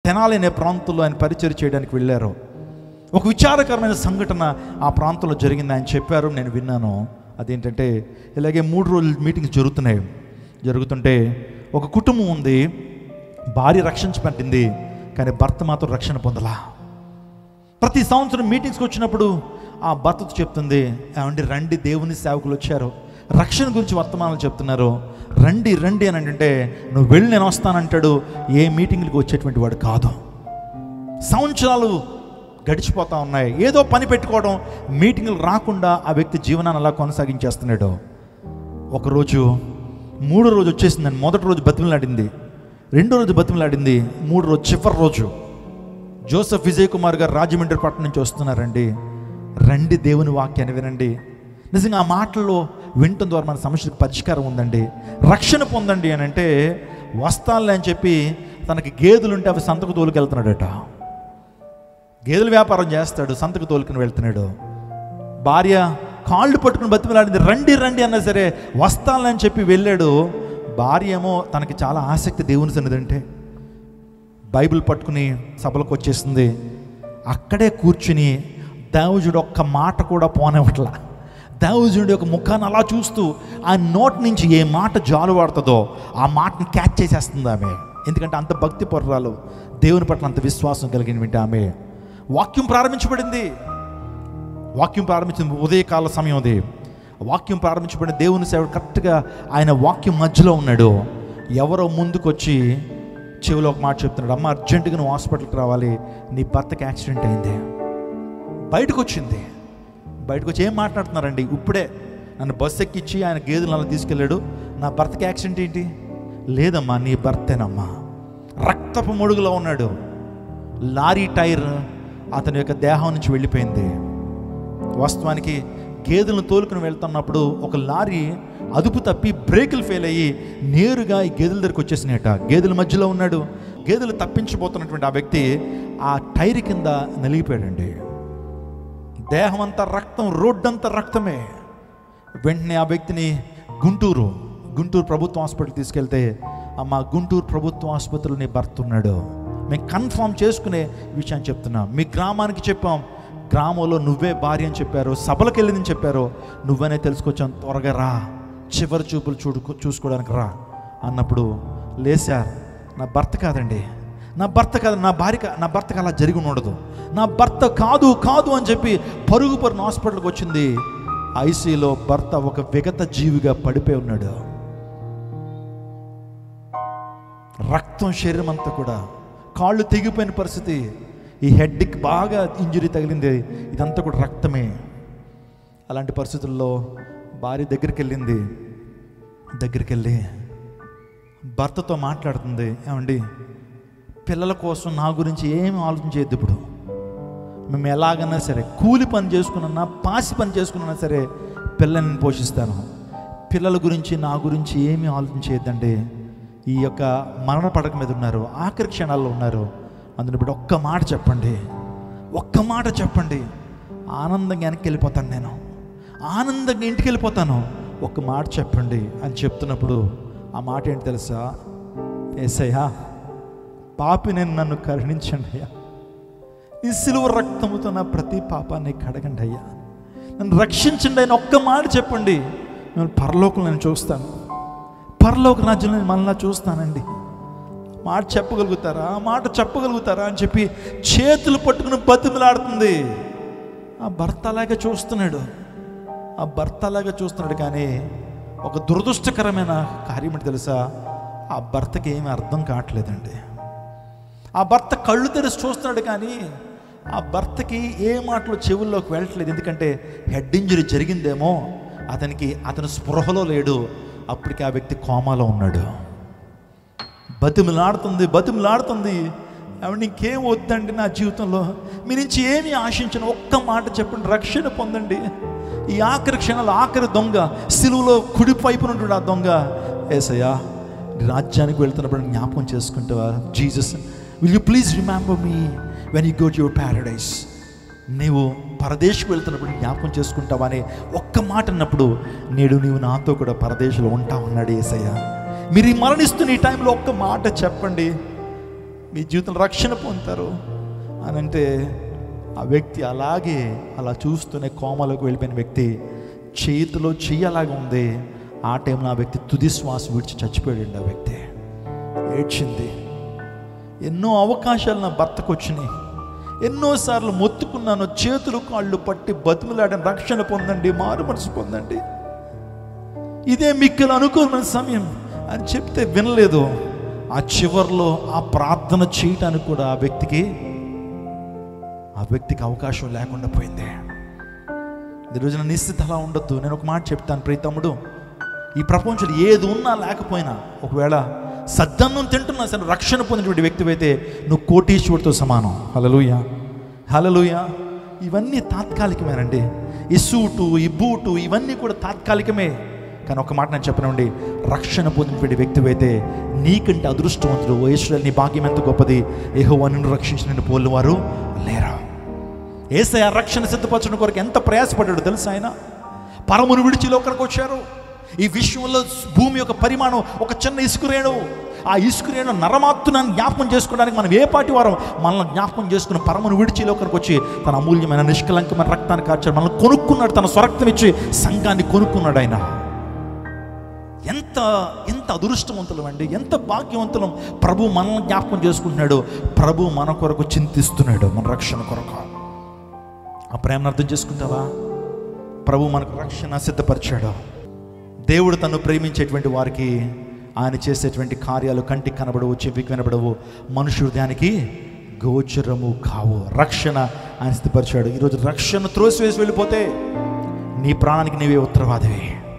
తెనాలి అనే ప్రాంతంలో ఆయన పరిచయం చేయడానికి వెళ్ళారు ఒక విచారకరమైన సంఘటన ఆ ప్రాంతంలో జరిగింది ఆయన చెప్పారు నేను విన్నాను అదేంటంటే ఇలాగే మూడు రోజులు మీటింగ్స్ జరుగుతున్నాయి జరుగుతుంటే ఒక కుటుంబం ఉంది భార్య రక్షించబట్టింది కానీ భర్త మాత్రం రక్షణ పొందలా ప్రతి సంవత్సరం మీటింగ్స్కి వచ్చినప్పుడు ఆ భర్తతో చెప్తుంది ఏమండి రండి దేవుని సేవకులు వచ్చారు రక్షణ గురించి వర్తమానాలు చెప్తున్నారు రండి రండి అని అంటే నువ్వు వెళ్ళి నేను వస్తానంటాడు ఏ మీటింగ్లకు వచ్చేటువంటి వాడు కాదు సంవత్సరాలు గడిచిపోతా ఉన్నాయి ఏదో పని పెట్టుకోవడం మీటింగ్లు రాకుండా ఆ వ్యక్తి జీవనాన్ని అలా కొనసాగించేస్తున్నాడు ఒకరోజు మూడో రోజు వచ్చేసిందని మొదటి రోజు బతిమలాడింది రెండో రోజు బతిమలాడింది మూడో రోజు చివరి రోజు జోసఫ్ విజయ్ కుమార్ గారు రాజమండ్రి పట్టణం నుంచి వస్తున్నారండి రండి దేవుని వాక్యాన్ని వినండి నిజంగా ఆ మాటల్లో వినటం ద్వారా మన సమస్యలకు పరిష్కారం ఉందండి రక్షణ పొందండి అని అంటే వస్తానులే అని చెప్పి తనకి గేదెలు ఉంటే అవి సంతకు తోలుకెళ్తున్నాడట గేదెల వ్యాపారం చేస్తాడు సంతకు తోలుకుని వెళ్తున్నాడు భార్య కాళ్ళు పట్టుకుని బతిమలాడింది రండి రండి అన్నా సరే వస్తానులే చెప్పి వెళ్ళాడు భార్య ఏమో తనకి చాలా ఆసక్తి దేవుని సన్నిధి అంటే బైబిల్ పట్టుకుని సభలకు వచ్చేసింది అక్కడే కూర్చుని దేవజుడు ఒక్క మాట కూడా పోనివ్వట్లా దేవజుడి యొక్క ముఖాన్ని అలా చూస్తూ ఆ నోట్ నుంచి ఏ మాట జాలువాడుతుందో ఆ మాటని క్యాచ్ చేసేస్తుంది ఆమె ఎందుకంటే అంత భక్తి పరురాలు దేవుని పట్ల అంత విశ్వాసం కలిగిన ఆమె వాక్యం ప్రారంభించబడింది వాక్యం ప్రారంభించిన ఉదయకాల సమయం అది వాక్యం ప్రారంభించబడిన దేవుని సేవడు కరెక్ట్గా ఆయన వాక్యం మధ్యలో ఉన్నాడు ఎవరో ముందుకొచ్చి చెవిలో ఒక మాట చెప్తున్నాడు అమ్మ అర్జెంటుగా నువ్వు హాస్పిటల్కి రావాలి నీ భర్తకి యాక్సిడెంట్ అయింది బయటకు వచ్చింది బయటకు వచ్చి ఏం మాట్లాడుతున్నారండి ఇప్పుడే నన్ను బస్సు ఎక్కించి ఆయన గేదెలు అలా తీసుకెళ్ళాడు నా భర్తకి యాక్సిడెంట్ ఏంటి లేదమ్మా నీ భర్తేనమ్మా రక్తపు మొడుగులో ఉన్నాడు లారీ టైర్ అతని యొక్క దేహం నుంచి వెళ్ళిపోయింది వాస్తవానికి గేదెలను తోలుకుని వెళ్తున్నప్పుడు ఒక లారీ అదుపు తప్పి బ్రేకులు ఫెయిల్ అయ్యి నేరుగా ఈ గేదెల దగ్గరికి వచ్చేసినట గేదెల మధ్యలో ఉన్నాడు గేదెలు తప్పించబోతున్నటువంటి ఆ వ్యక్తి ఆ టైర్ కింద నలిగిపోయాడండి దేహం అంతా రక్తం రోడ్డంతా రక్తమే వెంటనే ఆ వ్యక్తిని గుంటూరు గుంటూరు ప్రభుత్వ హాస్పిటల్ తీసుకెళ్తే అమ్మ గుంటూరు ప్రభుత్వ ఆసుపత్రిలో నీ భర్త ఉన్నాడు మేము కన్ఫర్మ్ చేసుకునే విషయాన్ని చెప్తున్నాం మీ గ్రామానికి చెప్పాం గ్రామంలో నువ్వే భార్య అని చెప్పారు సభలకు వెళ్ళిందని చెప్పారు నువ్వనే తెలుసుకొచ్చాను త్వరగా రా చివరి చూపులు చూడు చూసుకోవడానికి రా అన్నప్పుడు లేసార్ నా భర్త కాదండి నా భర్త కాదు నా భార్య కా- నా భర్తకు అలా జరిగి ఉండదు నా భర్త కాదు కాదు అని చెప్పి పరుగు పరున హాస్పిటల్కి వచ్చింది ఐసీలో భర్త ఒక విగత జీవిగా పడిపోయి ఉన్నాడు రక్తం శరీరం అంతా కూడా కాళ్ళు తెగిపోయిన పరిస్థితి ఈ హెడ్కి బాగా ఇంజరీ తగిలింది ఇదంతా కూడా రక్తమే అలాంటి పరిస్థితుల్లో భార్య దగ్గరికి వెళ్ళింది దగ్గరికి వెళ్ళి భర్తతో మాట్లాడుతుంది ఏమండి పిల్లల కోసం నా గురించి ఏమి ఆలోచించేది ఇప్పుడు మేము ఎలాగన్నా సరే కూలి పని చేసుకున్నా పాసి పని చేసుకున్నా సరే పిల్లల్ని పోషిస్తాను పిల్లల గురించి నా గురించి ఏమీ ఆలోచించేద్దండి ఈ యొక్క మరణ పడక మీద ఉన్నారు ఆఖరి క్షణాల్లో ఉన్నారు అందుని బట్టి ఒక్క మాట చెప్పండి ఒక్క మాట చెప్పండి ఆనందంగా వెనక్కి వెళ్ళిపోతాను నేను ఆనందంగా ఇంటికి వెళ్ళిపోతాను ఒక్క మాట చెప్పండి అని చెప్తున్నప్పుడు ఆ మాట ఏంటి తెలుసా ఏసయ్యా పాపి నేను నన్ను కరుణించండి అయ్యా ఈ సిలువ రక్తముతో నా ప్రతి పాపాన్ని కడగండి అయ్యా నన్ను రక్షించండి అని ఒక్క మాట చెప్పండి నేను పరలోకం నేను చూస్తాను పరలోక రాజ్యంలో నేను మళ్ళా చూస్తానండి మాట చెప్పగలుగుతారా ఆ మాట చెప్పగలుగుతారా అని చెప్పి చేతులు పట్టుకుని బతిమలాడుతుంది ఆ భర్త అలాగే చూస్తున్నాడు ఆ భర్త అలాగే చూస్తున్నాడు కానీ ఒక దురదృష్టకరమైన కార్యం ఏంటి తెలుసా ఆ భర్తకి ఏమీ అర్థం కావట్లేదండి ఆ భర్త కళ్ళు తెరిచి చూస్తున్నాడు కానీ ఆ భర్తకి ఏ మాటలు చెవుల్లోకి వెళ్ళట్లేదు ఎందుకంటే హెడ్ ఇంజరీ జరిగిందేమో అతనికి అతను స్పృహలో లేడు అప్పటికి ఆ వ్యక్తి కోమాలో ఉన్నాడు బతిమలాడుతుంది బతిమలాడుతుంది ఆవిడ ఇంకేం వద్దండి నా జీవితంలో మీ నుంచి ఏమీ ఆశించను ఒక్క మాట చెప్పండి రక్షణ పొందండి ఈ ఆఖరి క్షణాలు ఆఖరి దొంగ సిలువలో కుడి వైపున ఉంటాడు ఆ దొంగ ఏసయ్యా నీ రాజ్యానికి వెళ్తున్నప్పుడు జ్ఞాపకం చేసుకుంటావా Jesus will you please remember me when you go to your paradise నీవు పరదేశకు వెళ్తున్నప్పుడు జ్ఞాపకం చేసుకుంటావా అనే ఒక్క మాట అన్నప్పుడు నేడు నీవు నాతో కూడా పరదేశంలో ఉంటావు అన్నాడు ఏసయ్య మీరు ఈ మరణిస్తున్న ఈ టైంలో ఒక్క మాట చెప్పండి మీ జీవితం రక్షణ పొందుతారు అని అంటే ఆ వ్యక్తి అలాగే అలా చూస్తూనే కోమలోకి వెళ్ళిపోయిన వ్యక్తి చేతిలో చెయ్యి అలాగే ఉంది ఆ టైంలో ఆ వ్యక్తి తుది శ్వాస విడిచి చచ్చిపోయాడు ఆ వ్యక్తి ఏడ్చింది ఎన్నో అవకాశాలు నా భర్తకు వచ్చినాయి ఎన్నోసార్లు మొత్తుకున్నాను చేతులు కాళ్ళు పట్టి బతుములాడని రక్షణ పొందండి మారు మనసు పొందండి ఇదే మిక్కలు అనుకూలమైన సమయం అని చెప్తే వినలేదు ఆ చివర్లో ఆ ప్రార్థన చేయటానికి కూడా ఆ వ్యక్తికి ఆ వ్యక్తికి అవకాశం లేకుండా పోయింది ఈ రోజున నిశ్చిత అలా ఉండొద్దు నేను ఒక మాట చెప్తాను ప్రియ తమ్ముడు ఈ ప్రపంచంలో ఏది ఉన్నా లేకపోయినా ఒకవేళ సద్దన్నం తింటున్నా సరే రక్షణ పొందినటువంటి వ్యక్తి అయితే నువ్వు కోటీశ్వరుడితో సమానం హలలుయ హలలుయ ఇవన్నీ తాత్కాలికమేనండి ఈ సూటు ఈ బూటు ఇవన్నీ కూడా తాత్కాలికమే కానీ ఒక మాట నేను చెప్పనండి రక్షణ పొందినటువంటి వ్యక్తి అయితే నీకంటే అదృష్టవంతుడు ఈశ్వరుడు నీ భాగ్యం ఎంత గొప్పది ఏహో నిన్ను రక్షించిన పోలు వారు లేరా ఏసయ రక్షణ సిద్ధపరచడం కొరకు ఎంత ప్రయాసపడ్డాడు తెలుసా ఆయన పరమును విడిచి లోకరికి వచ్చారు ఈ విశ్వంలో భూమి యొక్క పరిమాణం ఒక చిన్న ఇసుకురేణు ఆ ఇసుకురేణు నరమాత్తునాన్ని జ్ఞాపకం చేసుకోవడానికి మనం ఏ పాటి వారం మనల్ని జ్ఞాపకం చేసుకుని పరమును విడిచి లోకరికి వచ్చి తన అమూల్యమైన నిష్కలంకమైన రక్తాన్ని కార్చాడు మనల్ని కొనుక్కున్నాడు తన స్వరక్తం ఇచ్చి సంఘాన్ని కొనుక్కున్నాడు ఆయన ఎంత ఎంత అదృష్టవంతులం అండి ఎంత భాగ్యవంతులం ప్రభు మనల్ని జ్ఞాపకం చేసుకుంటున్నాడు ప్రభు మన కొరకు చింతిస్తున్నాడు మన రక్షణ కొరకు ఆ ప్రేమను అర్థం చేసుకుంటావా ప్రభు మనకు రక్షణ సిద్ధపరిచాడు దేవుడు తను ప్రేమించేటువంటి వారికి ఆయన చేసేటువంటి కార్యాలు కంటికి కనబడవు చెవికి వినబడవు మనుషు హృదయానికి గోచరము కావు రక్షణ ఆయన సిద్ధపరిచాడు ఈరోజు రక్షణ త్రోసివేసి వెళ్ళిపోతే నీ ప్రాణానికి నీవే ఉత్తరవాదివి